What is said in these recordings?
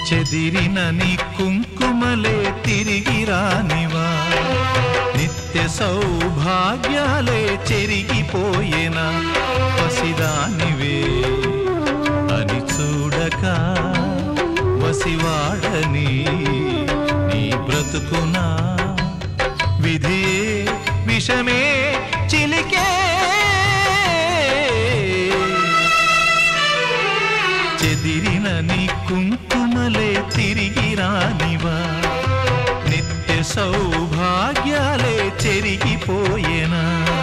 చెదిరిన నీ కుంకుమలే తిరిగి రానివా నిత్య సౌభాగ్యాలే చెరిగిపోయేనా పసిదానివే అని చూడక వసివాడని నీ బ్రతుకునా విధియే విషమే చిలికే చెదిరిన నీ కుంకుమలే తిరిగి రానివా నిత్య సౌభాగ్యాలే చెరిగిపోయేనా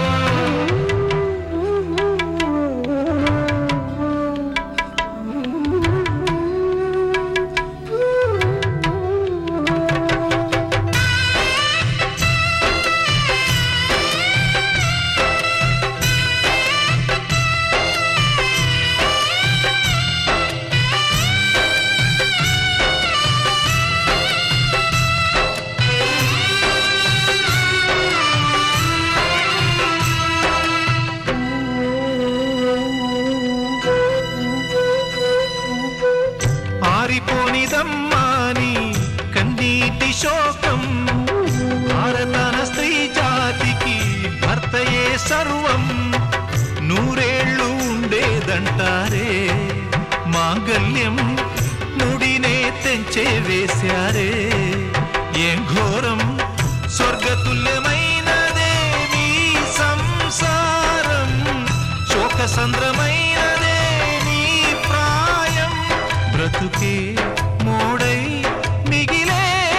ఆరిపోనిదమ్మాని కన్నీటి శోకం భారతన స్త్రీ జాతికి భర్తయే సర్వం నూరేళ్ళు ఉండేదంటారే మాంగల్యం ముడినే తెంచే వేశారే ఏం ఘోరం స్వర్గతుల్యమైనదే నీ సంసారం శోకసంద్రమైనదే నీ ప్రాయం బ్రతుకే మోడై మిగిలే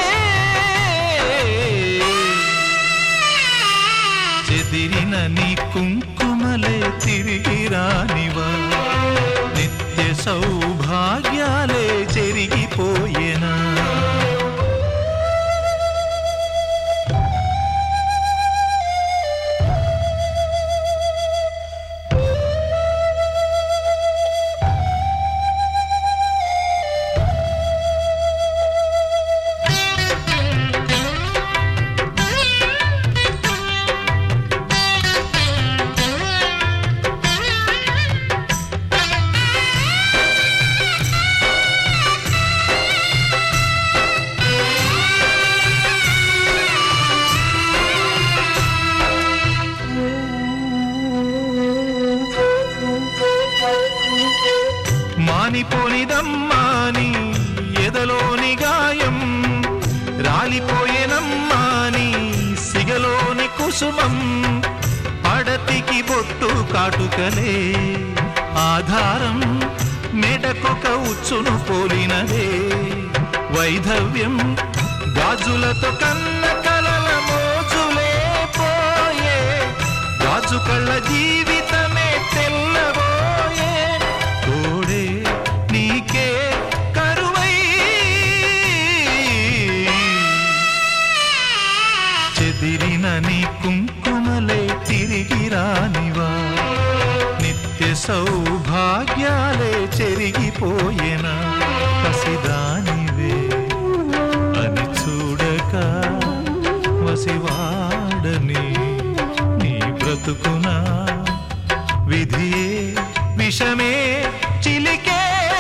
చెదిరిన నీ కుంకుమలే తిరిగి రానివా నిత్య సౌభాగ్యాలే చెరిగిపోయేనా మానిపోనిదమ్మాని ఎదలోని గాయం రాలిపోయేనమ్మాని సిగలోని కుసుమం పడతికి బొట్టు కాటుకలే ఆధారం మెడకొక ఉచ్చును పోలినదే వైధవ్యం గాజులతో కన్న కలల మోజులే పోయే గాజు కళ్ళ జీవితమే తెల్లబోయే తోడే నీకే కరువై చెదిరిన నీ కుంకుమలే తిరిగి రానివా నిత్య సౌభాగ్యాలే చెరిగిపోయేనా కసిదానివే అని చూడక వసివాడని నీ బ్రతుకునా విధియే విషమే చిలికే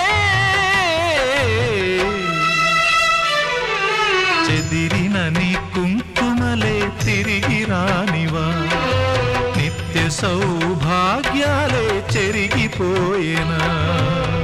చెదిరిన నీ కుంకుమలే తిరిగి రానివా నిత్య సౌభాగ్యాలే చెరిగిపోయేనా